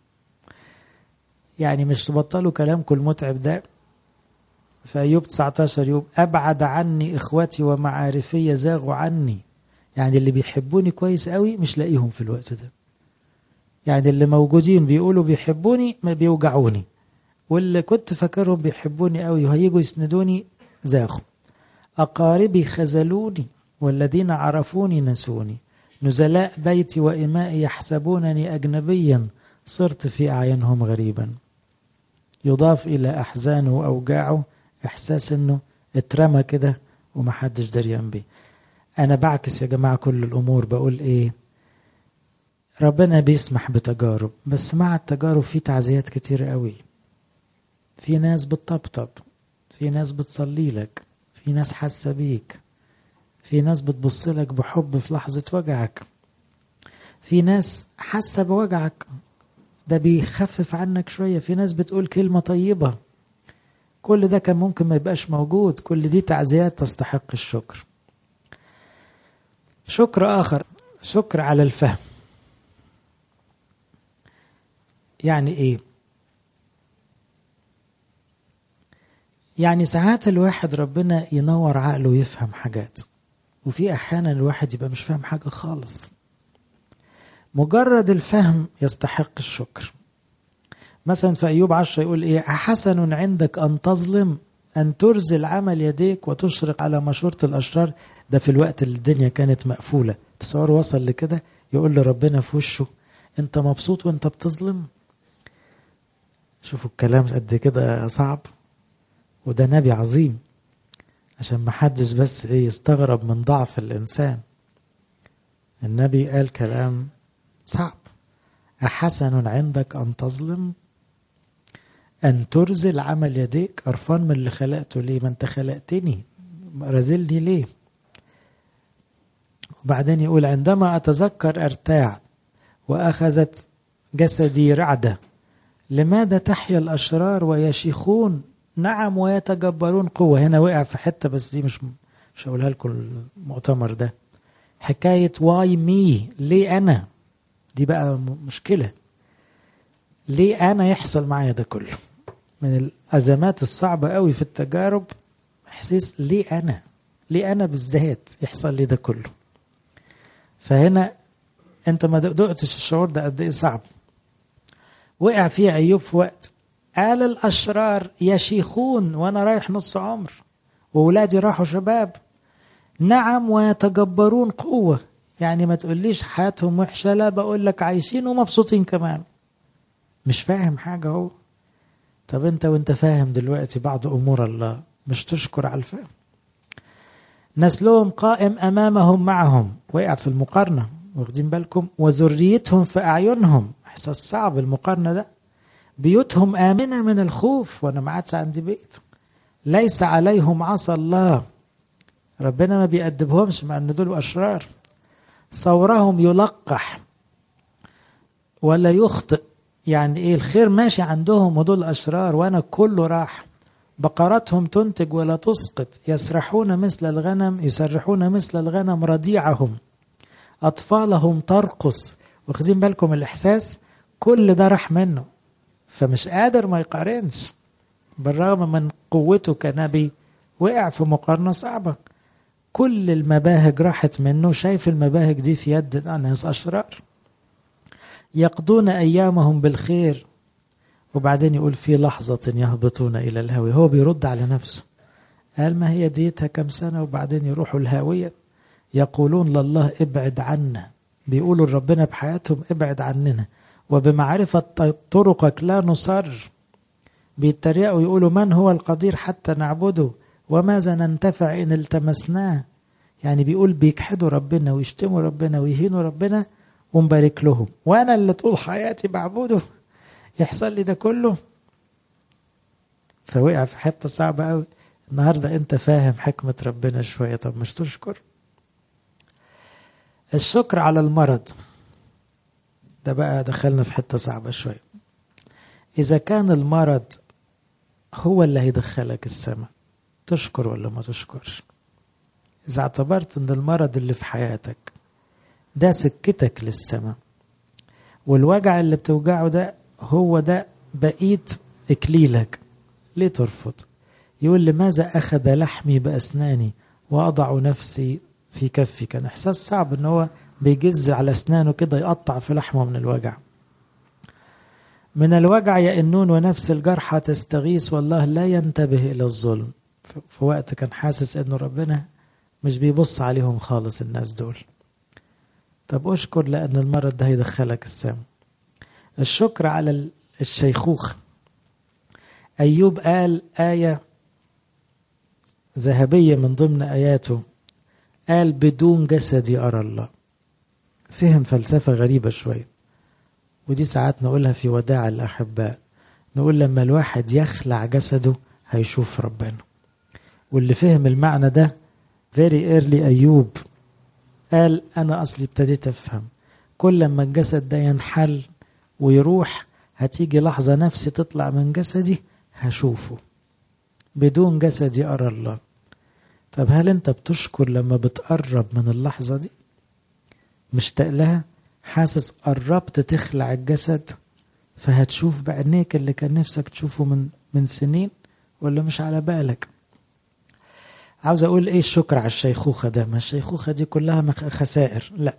[SPEAKER 1] يعني مش تبطلوا كلامكم المتعب ده في ايوب 19 يوم ابعد عني اخوتي ومعارفي زاغوا عني يعني اللي بيحبوني كويس قوي مش لاقيهم في الوقت ده يعني اللي موجودين بيقولوا بيحبوني ما بيوجعوني واللي كنت فاكرهم بيحبوني قوي وهيجوا يسندوني زاغوا أقاربي خذلوني والذين عرفوني نسوني نزلاء بيتي وإمائي يحسبونني أجنبيا صرت في أعينهم غريبا يضاف إلى أحزانه وأوجاعه إحساس أنه اترمى كده ومحدش دريان بيه أنا بعكس يا جماعة كل الأمور بقول إيه ربنا بيسمح بتجارب بس مع التجارب في تعزيات كتير قوي في ناس بتطبطب في ناس بتصلي لك في ناس حاسة بيك في ناس بتبص لك بحب في لحظة وجعك في ناس حاسة بوجعك ده بيخفف عنك شوية في ناس بتقول كلمة طيبة كل ده كان ممكن ما يبقاش موجود كل دي تعزيات تستحق الشكر شكر آخر شكر على الفهم يعني إيه يعني ساعات الواحد ربنا ينور عقله ويفهم حاجات وفي أحيانا الواحد يبقى مش فاهم حاجة خالص مجرد الفهم يستحق الشكر مثلا في أيوب عشرة يقول إيه أحسن عندك أن تظلم أن ترزل عمل يديك وتشرق على مشورة الأشرار ده في الوقت اللي الدنيا كانت مقفولة تصور وصل لكده يقول لربنا في وشه أنت مبسوط وأنت بتظلم شوفوا الكلام قد كده صعب وده نبي عظيم عشان ما حدش بس ايه يستغرب من ضعف الإنسان النبي قال كلام صعب أحسن عندك أن تظلم أن ترزل عمل يديك قرفان من اللي خلقته ليه ما أنت خلقتني رازلني ليه وبعدين يقول عندما أتذكر أرتاع وأخذت جسدي رعدة لماذا تحيا الأشرار ويشيخون نعم ويتجبرون قوة هنا وقع في حتة بس دي مش مش هقولها لكم المؤتمر ده حكاية واي مي ليه أنا دي بقى مشكلة ليه أنا يحصل معايا ده كله من الأزمات الصعبة قوي في التجارب إحساس ليه أنا ليه أنا بالذات يحصل لي ده كله فهنا أنت ما دقتش الشعور ده قد إيه صعب وقع فيه أيوب في وقت قال الأشرار يشيخون وأنا رايح نص عمر وولادي راحوا شباب نعم ويتجبرون قوة يعني ما تقوليش حياتهم وحشة لا بقول لك عايشين ومبسوطين كمان مش فاهم حاجة هو طب انت وانت فاهم دلوقتي بعض أمور الله مش تشكر على الفهم نسلهم قائم أمامهم معهم وقع في المقارنة واخدين بالكم وذريتهم في أعينهم إحساس صعب المقارنة ده بيوتهم آمنة من الخوف وأنا ما عادش عندي بيت ليس عليهم عصا الله ربنا ما بيأدبهمش مع أن دول أشرار ثورهم يلقح ولا يخطئ يعني إيه الخير ماشي عندهم ودول أشرار وأنا كله راح بقرتهم تنتج ولا تسقط يسرحون مثل الغنم يسرحون مثل الغنم رضيعهم أطفالهم ترقص واخدين بالكم الإحساس كل ده راح منه فمش قادر ما يقارنش بالرغم من قوته كنبي وقع في مقارنة صعبة كل المباهج راحت منه شايف المباهج دي في يد ناس أشرار يقضون أيامهم بالخير وبعدين يقول في لحظة يهبطون إلى الهاوية هو بيرد على نفسه قال ما هي ديتها كم سنة وبعدين يروحوا الهاوية يقولون لله ابعد عنا بيقولوا لربنا بحياتهم ابعد عننا وبمعرفة طرقك لا نصر بيتريقوا يقولوا من هو القدير حتى نعبده وماذا ننتفع إن التمسناه يعني بيقول بيجحدوا ربنا ويشتموا ربنا ويهينوا ربنا ومبارك لهم وأنا اللي طول حياتي بعبده يحصل لي ده كله فوقع في حتة صعبة قوي النهاردة أنت فاهم حكمة ربنا شوية طب مش تشكر الشكر على المرض ده بقى دخلنا في حتة صعبة شوية إذا كان المرض هو اللي هيدخلك السماء تشكر ولا ما تشكرش إذا اعتبرت أن المرض اللي في حياتك ده سكتك للسماء والوجع اللي بتوجعه ده هو ده بقيت إكليلك ليه ترفض يقول لماذا أخذ لحمي بأسناني وأضع نفسي في كفي كان إحساس صعب أن هو بيجز على أسنانه كده يقطع في لحمه من الوجع من الوجع يئنون ونفس الجرحى تستغيث والله لا ينتبه إلى الظلم في وقت كان حاسس انه ربنا مش بيبص عليهم خالص الناس دول طب اشكر لان المرض ده هيدخلك السم الشكر على الشيخوخة أيوب قال آية ذهبية من ضمن آياته قال بدون جسدي أرى الله فهم فلسفة غريبة شوية ودي ساعات نقولها في وداع الأحباء نقول لما الواحد يخلع جسده هيشوف ربنا واللي فهم المعنى ده very early أيوب قال أنا أصلي ابتديت أفهم كل لما الجسد ده ينحل ويروح هتيجي لحظة نفسي تطلع من جسدي هشوفه بدون جسدي أرى الله طب هل أنت بتشكر لما بتقرب من اللحظة دي مشتاق لها حاسس قربت تخلع الجسد فهتشوف بعينيك اللي كان نفسك تشوفه من من سنين ولا مش على بالك عاوز اقول ايه الشكر على الشيخوخه ده ما الشيخوخه دي كلها خسائر لا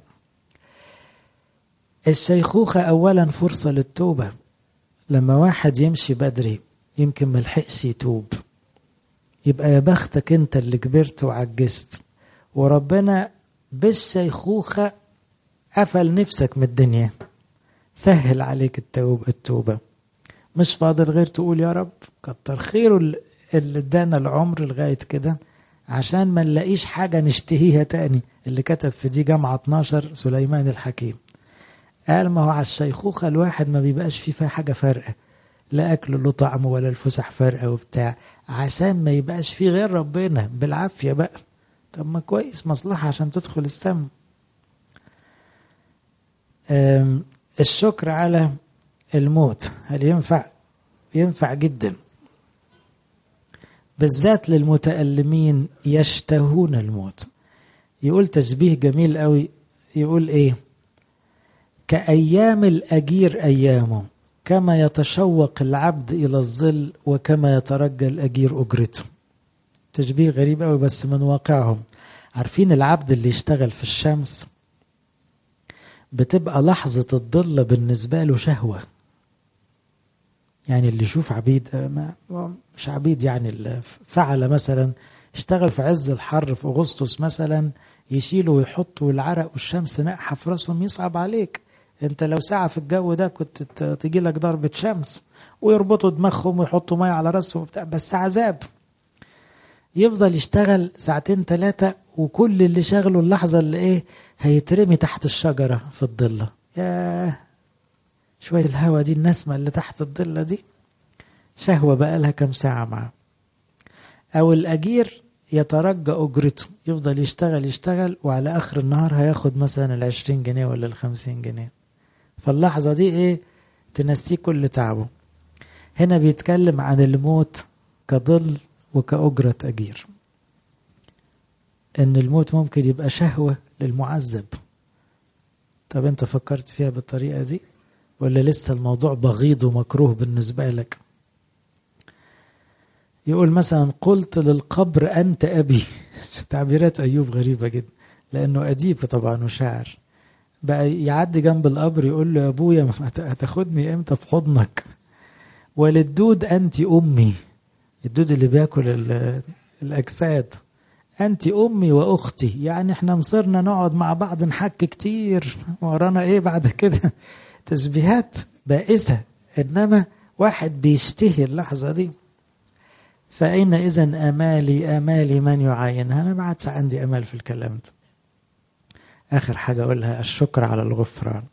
[SPEAKER 1] الشيخوخه اولا فرصه للتوبه لما واحد يمشي بدري يمكن ملحقش يتوب يبقى يا بختك انت اللي كبرت وعجزت وربنا بالشيخوخه قفل نفسك من الدنيا سهل عليك التوب التوبة مش فاضل غير تقول يا رب كتر خيره اللي ادانا العمر لغاية كده عشان ما نلاقيش حاجة نشتهيها تاني اللي كتب في دي جامعة 12 سليمان الحكيم قال ما هو على الشيخوخة الواحد ما بيبقاش فيه فيها حاجة فارقة لا أكل له طعم ولا الفسح فارقة وبتاع عشان ما يبقاش فيه غير ربنا بالعافية بقى طب ما كويس مصلحة عشان تدخل السم الشكر على الموت هل ينفع ينفع جدا بالذات للمتألمين يشتهون الموت يقول تشبيه جميل قوي يقول ايه كأيام الأجير أيامه كما يتشوق العبد إلى الظل وكما يترجى الأجير أجرته تشبيه غريب قوي بس من واقعهم عارفين العبد اللي يشتغل في الشمس بتبقى لحظة الظل بالنسبة له شهوة يعني اللي يشوف عبيد ما مش عبيد يعني فعل مثلا اشتغل في عز الحر في أغسطس مثلا يشيلوا ويحطوا العرق والشمس ناقحة في راسهم يصعب عليك انت لو ساعة في الجو ده كنت تجي لك ضربة شمس ويربطوا دماغهم ويحطوا مية على راسهم وبتاع بس عذاب يفضل يشتغل ساعتين ثلاثة وكل اللي شغله اللحظة اللي ايه هيترمي تحت الشجرة في الضلة ياه شوية الهوا دي النسمة اللي تحت الضلة دي شهوة بقى لها كام ساعة معاه أو الأجير يترجى أجرته يفضل يشتغل يشتغل وعلى آخر النهار هياخد مثلا العشرين جنيه ولا الخمسين جنيه فاللحظة دي إيه تنسيه كل تعبه هنا بيتكلم عن الموت كظل وكأجرة أجير إن الموت ممكن يبقى شهوة للمعذب طب أنت فكرت فيها بالطريقة دي ولا لسه الموضوع بغيض ومكروه بالنسبة لك يقول مثلا قلت للقبر أنت أبي تعبيرات أيوب غريبة جدا لأنه أديب طبعا وشاعر بقى يعدي جنب القبر يقول له يا أبويا هتاخدني إمتى في حضنك وللدود أنت أمي الدود اللي بياكل الأجساد أنت أمي وأختي يعني احنا مصرنا نقعد مع بعض نحكي كتير ورانا إيه بعد كده تسبيحات بائسة إنما واحد بيشتهي اللحظة دي فأين إذا أمالي أمالي من يعاينها أنا ما عادش عندي أمل في الكلام ده آخر حاجة أقولها الشكر على الغفران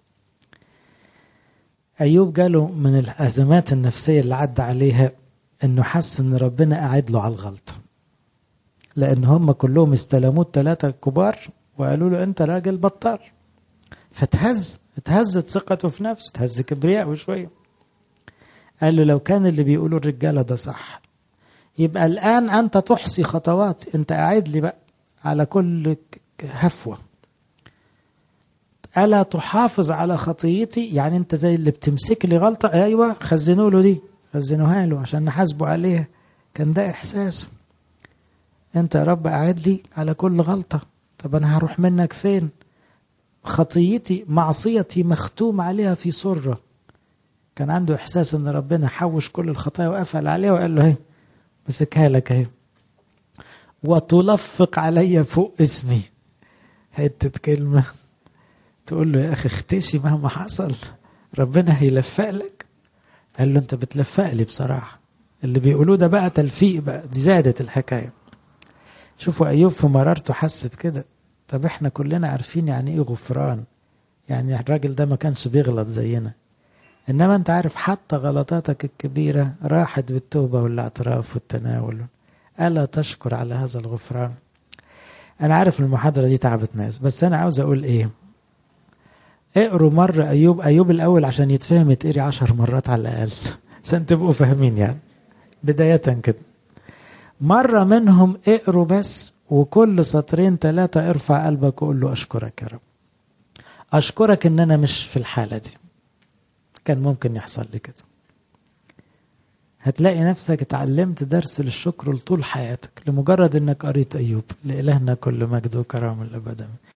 [SPEAKER 1] أيوب جاله من الأزمات النفسية اللي عدى عليها إنه حس إن ربنا قاعد له على الغلطة لأن هم كلهم استلموه الثلاثة الكبار وقالوا له أنت راجل بطال فتهز اتهزت ثقته في نفسه اتهز كبرياءه شوية قال له لو كان اللي بيقولوا الرجالة ده صح يبقى الآن أنت تحصي خطوات أنت قاعد لي بقى على كل هفوة ألا تحافظ على خطيتي يعني أنت زي اللي بتمسك لي غلطة أيوة خزنوا له دي خزنوها له عشان نحاسبه عليها كان ده إحساسه أنت يا رب قاعد لي على كل غلطة طب أنا هروح منك فين خطيتي معصيتي مختوم عليها في سرة كان عنده إحساس أن ربنا حوش كل الخطايا وقفل عليها وقال له هي مسكها لك اهي وتلفق علي فوق اسمي حتة كلمة تقول له يا أخي اختشي مهما حصل ربنا هيلفق لك قال له أنت بتلفق لي بصراحة اللي بيقولوه ده بقى تلفيق بقى دي زادت الحكاية شوفوا أيوب في مرارته حس بكده طب احنا كلنا عارفين يعني ايه غفران يعني الراجل ده ما كانش بيغلط زينا انما انت عارف حتى غلطاتك الكبيرة راحت بالتوبة والاعتراف والتناول ألا تشكر على هذا الغفران أنا عارف المحاضرة دي تعبت ناس بس أنا عاوز أقول إيه اقروا مرة أيوب أيوب الأول عشان يتفهم يتقري عشر مرات على الأقل عشان تبقوا فاهمين يعني بداية كده مرة منهم اقروا بس وكل سطرين ثلاثة ارفع قلبك وقول له أشكرك يا رب أشكرك إن أنا مش في الحالة دي كان ممكن يحصل لي كده هتلاقي نفسك اتعلمت درس للشكر لطول حياتك لمجرد انك قريت ايوب لالهنا كل مجد وكرامه الابد